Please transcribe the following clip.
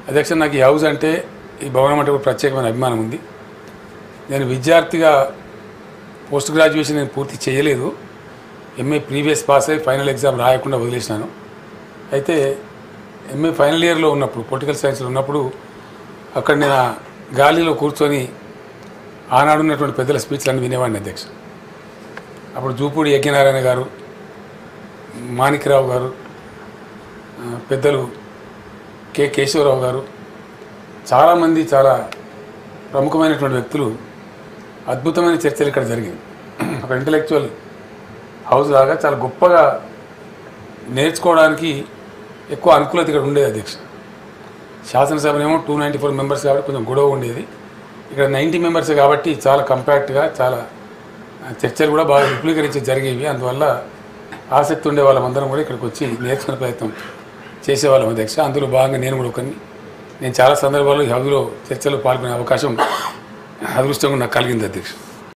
అధ్యక్ష నాకు ఈ హౌస్ అంటే ఈ భవనం అంటే ఒక ప్రత్యేకమైన అభిమానం ఉంది నేను విద్యార్థిగా పోస్ట్ గ్రాడ్యుయేషన్ నేను పూర్తి చేయలేదు ఎంఏ ప్రీవియస్ పాస్ అయ్యి ఫైనల్ ఎగ్జామ్ రాయకుండా వదిలేసినాను అయితే ఎంఏ ఫైనల్ ఇయర్లో ఉన్నప్పుడు పొలిటికల్ సైన్స్లో ఉన్నప్పుడు అక్కడ నేను ఆ గాలిలో కూర్చొని ఆనాడు ఉన్నటువంటి పెద్దల స్పీచ్లు అన్ని వినేవాడిని అధ్యక్ష అప్పుడు జూపూడి యజ్ఞనారాయణ గారు మాణిక్రావు గారు ఆ, పెద్దలు కె కేశవరావు గారు చాలామంది చాలా ప్రముఖమైనటువంటి వ్యక్తులు అద్భుతమైన చర్చలు ఇక్కడ జరిగింది ఒక ఇంటలెక్చువల్ హౌస్ లాగా చాలా గొప్పగా నేర్చుకోవడానికి ఎక్కువ అనుకూలత ఇక్కడ ఉండేది అధ్యక్ష శాసనసభనేమో టూ నైంటీ ఫోర్ మెంబర్స్ కాబట్టి కొంచెం గొడవ ఉండేది ఇక్కడ నైంటీ మెంబర్స్ కాబట్టి చాలా కంపాక్ట్గా చాలా ఆ, చర్చలు కూడా బాగా విపులీకరించి జరిగేవి అందువల్ల ఆసక్తి ఉండే వాళ్ళమందరం కూడా ఇక్కడికి వచ్చి నేర్చుకునే ప్రయత్నం చేసేవాళ్ళం అధ్యక్ష అందులో భాగంగా నేను కూడా ఒకరిని నేను చాలా సందర్భాల్లో ఈ హౌస్లో చర్చలో పాల్గొనే అవకాశం అదృష్టంగా నాకు కలిగింది అధ్యక్ష